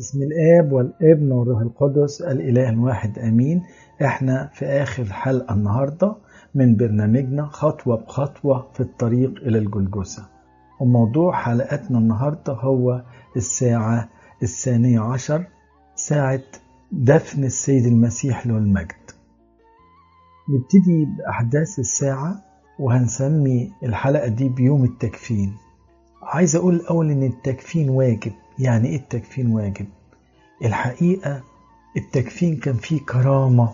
بسم الآب والابن والروح القدس الإله الواحد آمين احنا في آخر حلقة النهاردة من برنامجنا خطوة بخطوة في الطريق إلى الجلجسة وموضوع حلقتنا النهاردة هو الساعة الثانية عشر ساعة دفن السيد المسيح له المجد نبتدي بأحداث الساعة وهنسمي الحلقة دي بيوم التكفين عايز أقول الأول إن التكفين واجب يعني إيه التكفين واجب؟ الحقيقة التكفين كان فيه كرامة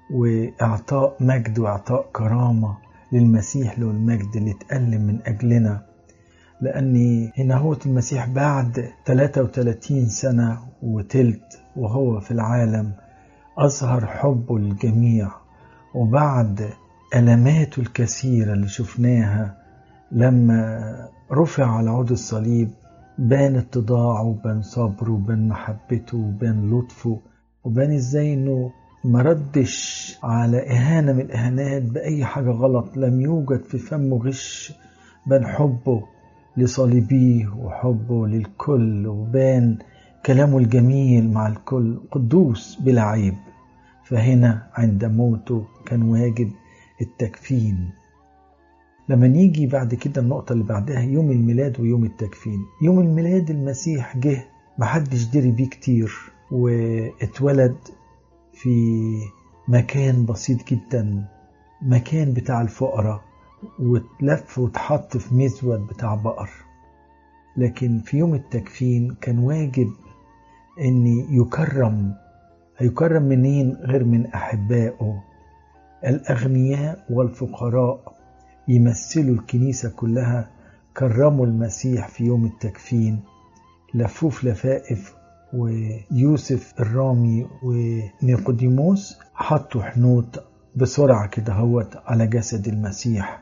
وإعطاء مجد وإعطاء كرامة للمسيح له المجد اللي اتألم من أجلنا لأن هنا هو المسيح بعد 33 سنة وتلت وهو في العالم أظهر حبه للجميع وبعد ألماته الكثيرة اللي شفناها لما رفع على عود الصليب بان اتضاعه وبان صبره وبان محبته وبان لطفه وبان ازاي انه ما ردش على اهانه من الاهانات باي حاجه غلط لم يوجد في فمه غش بان حبه لصليبيه وحبه للكل وبان كلامه الجميل مع الكل قدوس بلا عيب فهنا عند موته كان واجب التكفين لما نيجي بعد كده النقطة اللي بعدها يوم الميلاد ويوم التكفين يوم الميلاد المسيح جه محدش دري بيه كتير واتولد في مكان بسيط جدا مكان بتاع الفقراء واتلف واتحط في مزود بتاع بقر لكن في يوم التكفين كان واجب ان يكرم هيكرم منين غير من احبائه الاغنياء والفقراء يمثلوا الكنيسة كلها كرموا المسيح في يوم التكفين لفوف لفائف ويوسف الرامي ونيقوديموس حطوا حنوط بسرعة كده هوت على جسد المسيح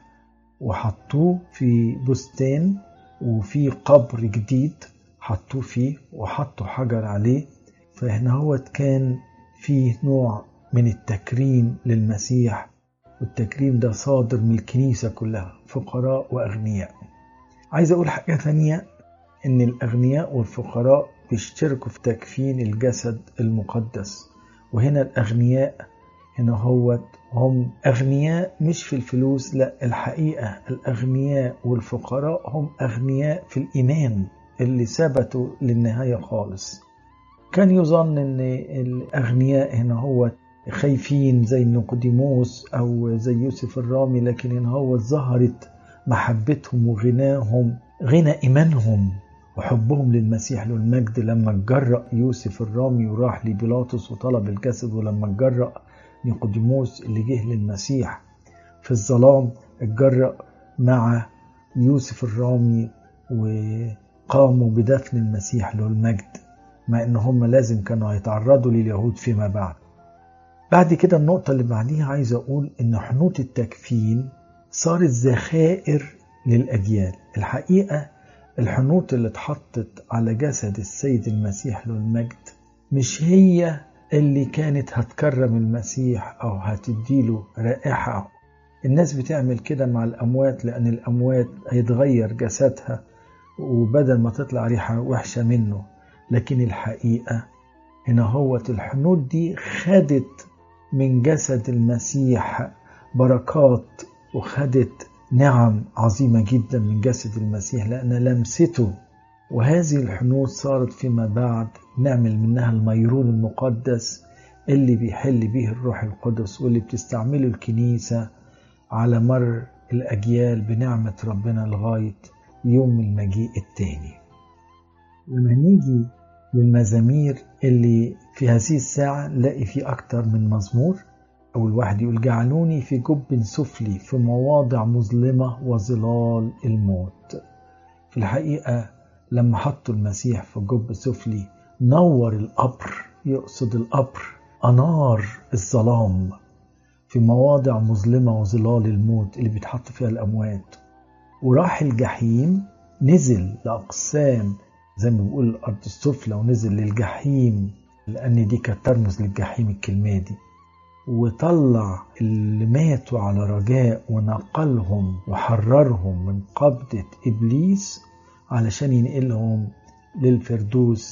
وحطوه في بستان وفي قبر جديد حطوه فيه وحطوا حجر عليه فهنا هوت كان فيه نوع من التكريم للمسيح والتكريم ده صادر من الكنيسة كلها فقراء وأغنياء عايز أقول حاجة ثانية إن الأغنياء والفقراء بيشتركوا في تكفين الجسد المقدس وهنا الأغنياء هنا هو هم أغنياء مش في الفلوس لا الحقيقة الأغنياء والفقراء هم أغنياء في الإيمان اللي ثبتوا للنهاية خالص كان يظن إن الأغنياء هنا هو خايفين زي نيقوديموس او زي يوسف الرامي لكن هنا هو ظهرت محبتهم وغناهم غنى ايمانهم وحبهم للمسيح له المجد لما اتجرأ يوسف الرامي وراح لبيلاطس وطلب الجسد ولما اتجرأ نيقوديموس اللي جه للمسيح في الظلام اتجرأ مع يوسف الرامي وقاموا بدفن المسيح له المجد مع ان هم لازم كانوا هيتعرضوا لليهود فيما بعد بعد كده النقطة اللي بعديها عايز أقول إن حنوط التكفين صارت ذخائر للأجيال الحقيقة الحنوط اللي اتحطت على جسد السيد المسيح له المجد مش هي اللي كانت هتكرم المسيح أو هتديله رائحة الناس بتعمل كده مع الأموات لأن الأموات هيتغير جسدها وبدل ما تطلع ريحة وحشة منه لكن الحقيقة هنا هوت الحنوط دي خدت من جسد المسيح بركات وخدت نعم عظيمة جدا من جسد المسيح لأن لمسته وهذه الحنوط صارت فيما بعد نعمل منها الميرون المقدس اللي بيحل به الروح القدس واللي بتستعمله الكنيسة على مر الأجيال بنعمة ربنا لغاية يوم المجيء التاني لما نيجي للمزامير اللي في هذه الساعة نلاقي في أكتر من مزمور أول واحد يقول جعلوني في جب سفلي في مواضع مظلمة وظلال الموت في الحقيقة لما حطوا المسيح في جب سفلي نور القبر يقصد القبر أنار الظلام في مواضع مظلمة وظلال الموت اللي بيتحط فيها الأموات وراح الجحيم نزل لأقسام زي ما بيقول الأرض السفلى ونزل للجحيم لأن دي كانت ترمز للجحيم الكلمة دي وطلع اللي ماتوا على رجاء ونقلهم وحررهم من قبضة إبليس علشان ينقلهم للفردوس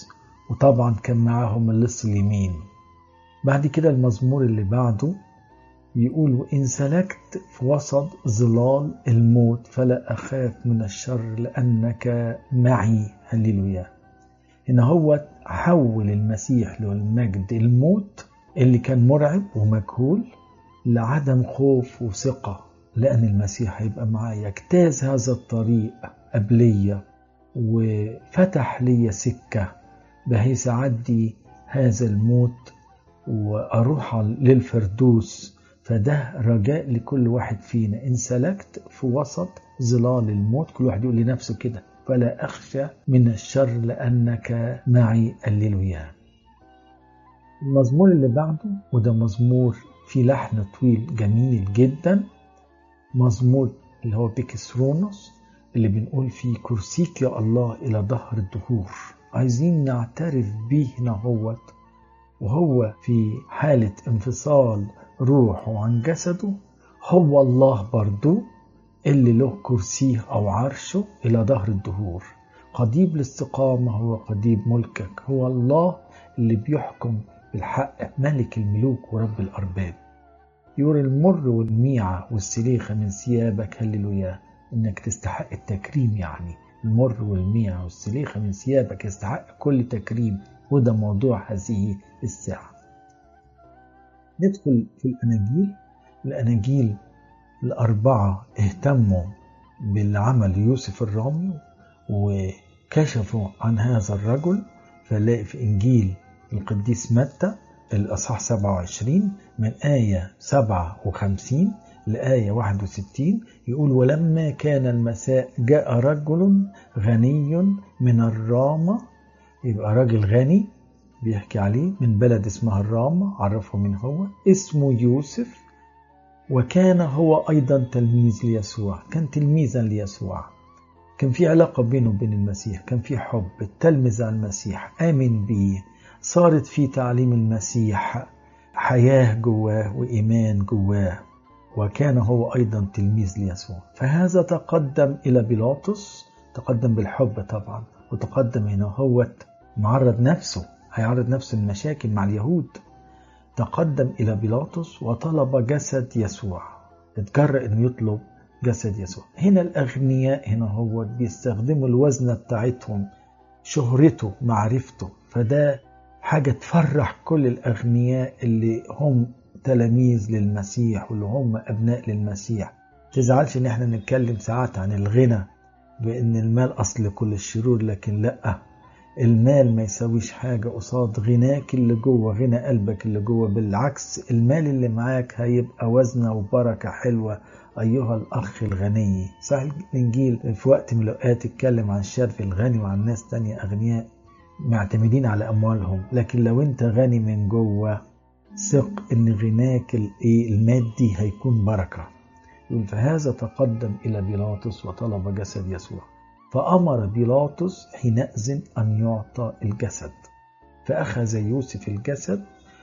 وطبعا كان معاهم اللص اليمين بعد كده المزمور اللي بعده يقول وإن سلكت في وسط ظلال الموت فلا أخاف من الشر لأنك معي هللويا هنا هو حول المسيح له المجد الموت اللي كان مرعب ومجهول لعدم خوف وثقة لأن المسيح هيبقى معايا اجتاز هذا الطريق قبلية وفتح لي سكة بحيث أعدي هذا الموت وأروح للفردوس فده رجاء لكل واحد فينا إن سلكت في وسط ظلال الموت كل واحد يقول لنفسه كده فلا أخشى من الشر لأنك معي الليلويا المزمور اللي بعده وده مزمور في لحن طويل جميل جدا مزمور اللي هو بيكسرونوس اللي بنقول فيه كرسيك يا الله إلى ظهر الدهور عايزين نعترف بيه هنا هوت وهو في حالة انفصال روحه عن جسده هو الله برضو اللي له كرسيه أو عرشه إلى ظهر الدهور قضيب الاستقامة هو قضيب ملكك هو الله اللي بيحكم بالحق ملك الملوك ورب الأرباب يوري المر والميعة والسليخة من ثيابك هللويا إنك تستحق التكريم يعني المر والميعة والسليخة من ثيابك يستحق كل تكريم وده موضوع هذه الساعة ندخل في الأناجيل الأناجيل الأربعة اهتموا بالعمل يوسف الرامي وكشفوا عن هذا الرجل فلاقي في إنجيل القديس متى الأصحاح 27 من آية 57 لآية 61 يقول ولما كان المساء جاء رجل غني من الرامة يبقى راجل غني بيحكي عليه من بلد اسمها الرامة عرفه من هو اسمه يوسف وكان هو أيضا تلميذ ليسوع كان تلميذا ليسوع كان في علاقة بينه وبين المسيح كان في حب التلمذ على المسيح آمن بيه صارت في تعليم المسيح حياة جواه وإيمان جواه وكان هو أيضا تلميذ ليسوع فهذا تقدم إلى بيلاطس تقدم بالحب طبعا وتقدم هنا هو معرض نفسه هيعرض نفسه المشاكل مع اليهود تقدم إلى بيلاطس وطلب جسد يسوع اتجرأ إنه يطلب جسد يسوع هنا الأغنياء هنا هو بيستخدموا الوزنة بتاعتهم شهرته معرفته فده حاجة تفرح كل الأغنياء اللي هم تلاميذ للمسيح واللي هم أبناء للمسيح تزعلش إن احنا نتكلم ساعات عن الغنى بأن المال أصل كل الشرور لكن لأ المال ما يساويش حاجة قصاد غناك اللي جوه غنى قلبك اللي جوه بالعكس المال اللي معاك هيبقى وزنة وبركة حلوة أيها الأخ الغني صحيح الإنجيل في وقت من الأوقات اتكلم عن الشرف الغني وعن ناس تانية أغنياء معتمدين على أموالهم لكن لو أنت غني من جوه ثق إن غناك المادي هيكون بركة يقول فهذا تقدم إلى بيلاطس وطلب جسد يسوع فأمر بيلاطس حينئذ أن يعطى الجسد فأخذ يوسف الجسد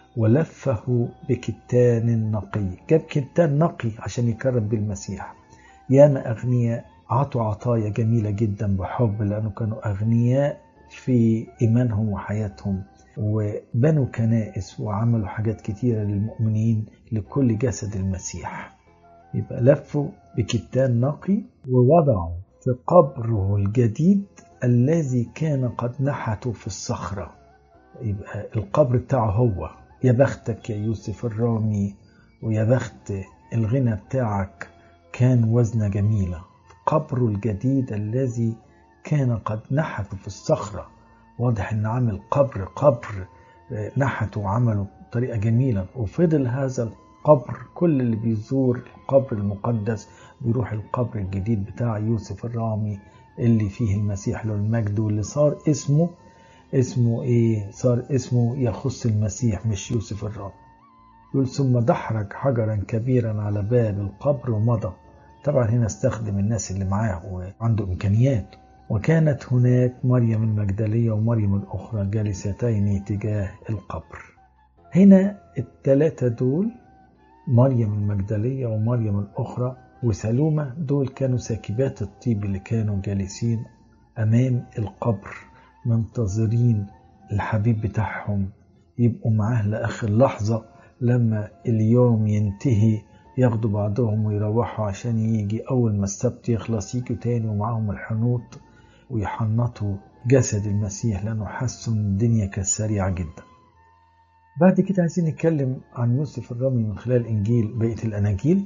ولفه بكتان نقي جاب كتان نقي عشان يكرم بالمسيح ياما أغنياء عطوا عطايا جميلة جدا بحب لأنه كانوا أغنياء في إيمانهم وحياتهم وبنوا كنائس وعملوا حاجات كتيرة للمؤمنين لكل جسد المسيح يبقى لفوا بكتان نقي ووضعوا في قبره الجديد الذي كان قد نحته في الصخرة يبقى القبر بتاعه هو يا بختك يا يوسف الرامي ويا بخت الغنى بتاعك كان وزنة جميلة قبره الجديد الذي كان قد نحته في الصخرة واضح ان عامل قبر قبر نحته وعمله بطريقة جميلة وفضل هذا القبر كل اللي بيزور القبر المقدس بيروح القبر الجديد بتاع يوسف الرامي اللي فيه المسيح له المجد واللي صار اسمه اسمه ايه صار اسمه يخص المسيح مش يوسف الرامي يقول ثم دحرج حجرا كبيرا على باب القبر ومضى طبعا هنا استخدم الناس اللي معاه وعنده امكانيات وكانت هناك مريم المجدلية ومريم الأخرى جالستين تجاه القبر هنا الثلاثة دول مريم المجدلية ومريم الأخرى وسلومة دول كانوا ساكبات الطيب اللي كانوا جالسين أمام القبر منتظرين الحبيب بتاعهم يبقوا معاه لآخر لحظة لما اليوم ينتهي ياخدوا بعضهم ويروحوا عشان يجي أول ما السبت يخلص يجوا تاني ومعاهم الحنوط ويحنطوا جسد المسيح لأنه حسوا إن الدنيا كانت سريعة جدا بعد كده عايزين نتكلم عن يوسف الرمي من خلال إنجيل بقية الأناجيل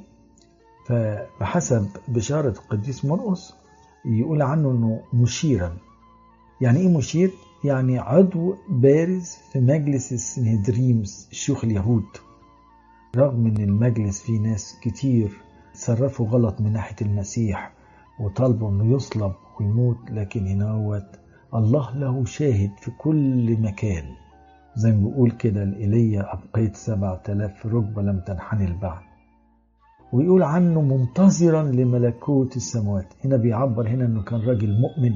فبحسب بشارة القديس مرقس يقول عنه إنه مشيرا يعني إيه مشير؟ يعني عضو بارز في مجلس السنهدريم شيوخ اليهود رغم ان المجلس فيه ناس كتير تصرفوا غلط من ناحية المسيح وطالبوا انه يصلب ويموت لكن هنا الله له شاهد في كل مكان زي ما بيقول كده الإيليا أبقيت سبعة آلاف ركبة لم تنحني البعد ويقول عنه منتظرا لملكوت السماوات هنا بيعبر هنا انه كان راجل مؤمن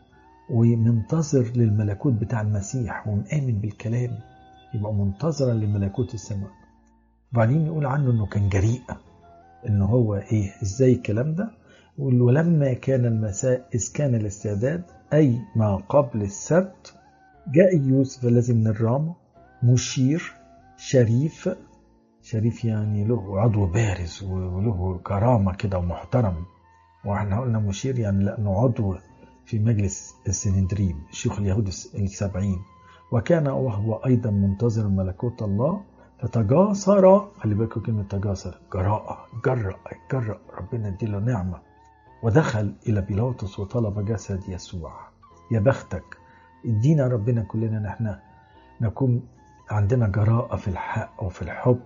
ومنتظر للملكوت بتاع المسيح ومآمن بالكلام يبقى منتظرا لملكوت السماوات وبعدين يقول عنه انه كان جريء ان هو ايه ازاي الكلام ده ولما كان المساء اذ كان الاستعداد اي ما قبل السبت جاء يوسف الذي من الرام مشير شريف شريف يعني له عضو بارز وله كرامه كده ومحترم واحنا قلنا مشير يعني لانه عضو في مجلس السنندريم شيوخ اليهود السبعين وكان وهو ايضا منتظر ملكوت الله فتجاسر خلي بالكم كلمة تجاسر جراءة جرأ جرأ ربنا اديله نعمة ودخل إلى بيلاطس وطلب جسد يسوع يا بختك ادينا ربنا كلنا نحن نكون عندنا جراءة في الحق وفي الحب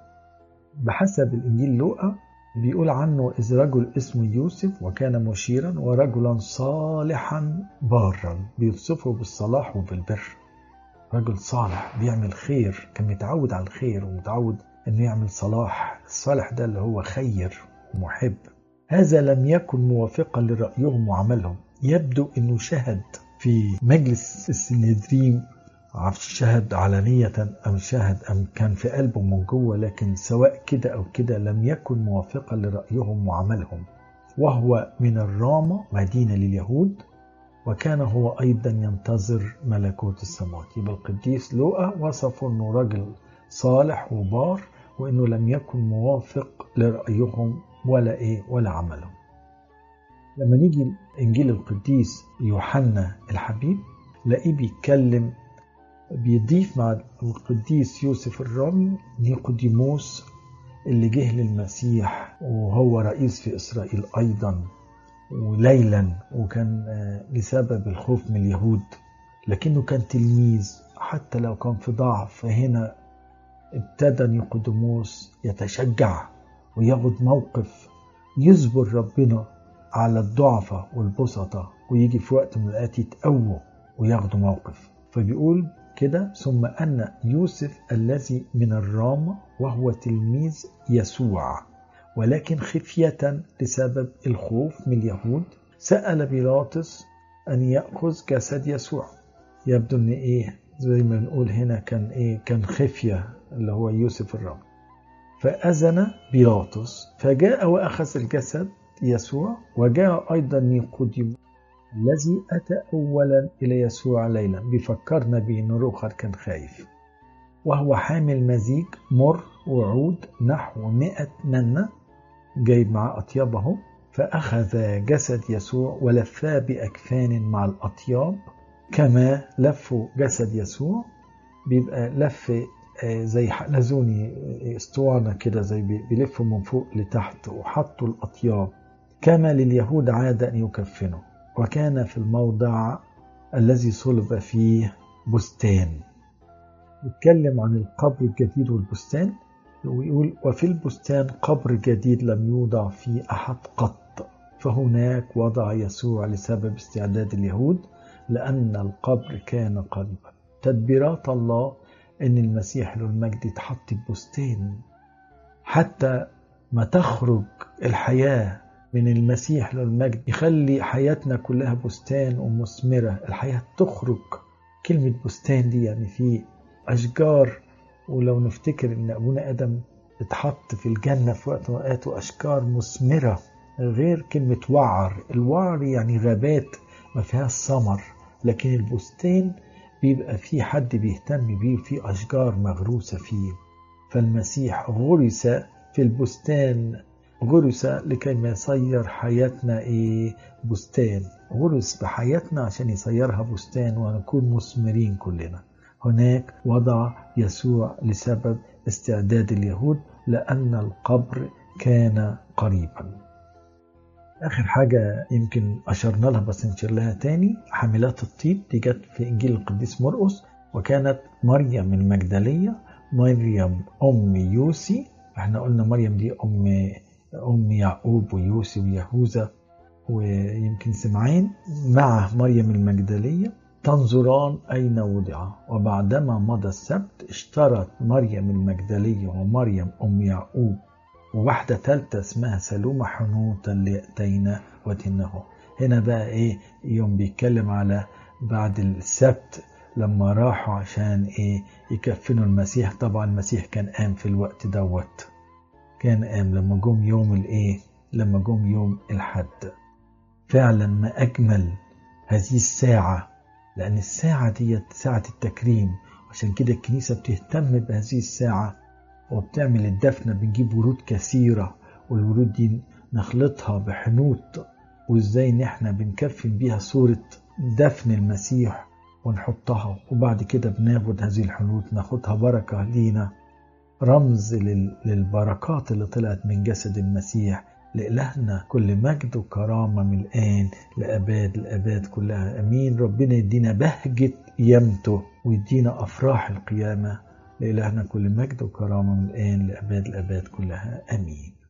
بحسب الإنجيل لوقا بيقول عنه إذ رجل اسمه يوسف وكان مشيرا ورجلا صالحا بارا بيوصفه بالصلاح وبالبر رجل صالح بيعمل خير كان متعود على الخير ومتعود انه يعمل صلاح الصالح ده اللي هو خير ومحب هذا لم يكن موافقا لرأيهم وعملهم يبدو انه شهد في مجلس السنهدرين عرفش شهد علانية أم شهد أم كان في قلبه من جوه لكن سواء كده أو كده لم يكن موافقا لرأيهم وعملهم وهو من الرامة مدينة لليهود وكان هو أيضا ينتظر ملكوت السماوات يبقى القديس لوقا وصفه أنه رجل صالح وبار وأنه لم يكن موافق لرأيهم ولا إيه ولا عملهم لما نيجي إنجيل القديس يوحنا الحبيب لاقيه بيتكلم بيضيف مع القديس يوسف الرامي نيقوديموس اللي جه للمسيح وهو رئيس في إسرائيل أيضا وليلا وكان بسبب الخوف من اليهود لكنه كان تلميذ حتى لو كان في ضعف فهنا ابتدى نيقوديموس يتشجع وياخد موقف يصبر ربنا على الضعفة والبسطة ويجي في وقت من الآتي يتقووا وياخدوا موقف فبيقول كده ثم أن يوسف الذي من الرام وهو تلميذ يسوع ولكن خفية لسبب الخوف من اليهود سأل بيلاطس أن يأخذ جسد يسوع يبدو أن إيه زي ما نقول هنا كان إيه كان خفية اللي هو يوسف الرام فأذن بيلاطس فجاء وأخذ الجسد يسوع وجاء أيضا نيقوديموس الذي أتى أولا إلى يسوع ليلا بيفكرنا بيه إن روخر كان خايف وهو حامل مزيج مر وعود نحو مئة منة جايب معاه أطيابه فأخذ جسد يسوع ولفاه بأكفان مع الأطياب كما لفوا جسد يسوع بيبقى لف زي حلزوني اسطوانة كده زي بيلفوا من فوق لتحت وحطوا الأطياب كما لليهود عادة أن يكفنوا وكان في الموضع الذي صلب فيه بستان يتكلم عن القبر الجديد والبستان ويقول وفي البستان قبر جديد لم يوضع فيه أحد قط فهناك وضع يسوع لسبب استعداد اليهود لأن القبر كان قريبا تدبيرات الله أن المسيح له المجد يتحط ببستان حتى ما تخرج الحياة من المسيح له المجد يخلي حياتنا كلها بستان ومثمرة الحياة تخرج كلمة بستان دي يعني في أشجار ولو نفتكر إن أبونا آدم اتحط في الجنة في وقت وقت أشجار مثمرة غير كلمة وعر الوعر يعني غابات ما فيهاش ثمر لكن البستان بيبقى في حد بيهتم بيه وفي أشجار مغروسة فيه فالمسيح غرس في البستان غرس لكي ما يصير حياتنا إيه بستان غرس بحياتنا عشان يصيرها بستان ونكون مثمرين كلنا هناك وضع يسوع لسبب استعداد اليهود لأن القبر كان قريبا آخر حاجة يمكن أشرنا لها بس نشير لها تاني حاملات الطيب دي جت في إنجيل القديس مرقس وكانت مريم المجدلية مريم أم يوسي احنا قلنا مريم دي أم أم يعقوب ويوسي ويهوذا ويمكن سمعين مع مريم المجدلية تنظران أين وضع وبعدما مضى السبت اشترت مريم المجدلية ومريم أم يعقوب وواحدة تالتة اسمها سلومة حنوطا ليأتينا وتنه هنا بقى ايه يوم بيتكلم على بعد السبت لما راحوا عشان ايه يكفنوا المسيح طبعا المسيح كان قام في الوقت دوت كان قام لما جم يوم الايه لما جم يوم الحد فعلا ما اجمل هذه الساعة لان الساعة ديت ساعة التكريم عشان كده الكنيسة بتهتم بهذه الساعة وبتعمل الدفنة بنجيب ورود كثيرة والورود دي نخلطها بحنوط وازاي ان احنا بنكفن بيها صورة دفن المسيح ونحطها وبعد كده بناخد هذه الحنوط ناخدها بركة لينا رمز للبركات اللي طلعت من جسد المسيح لإلهنا كل مجد وكرامة من الآن لأباد الأباد كلها أمين ربنا يدينا بهجة قيامته ويدينا أفراح القيامة لإلهنا كل مجد وكرامة من الآن لأباد الأباد كلها آمين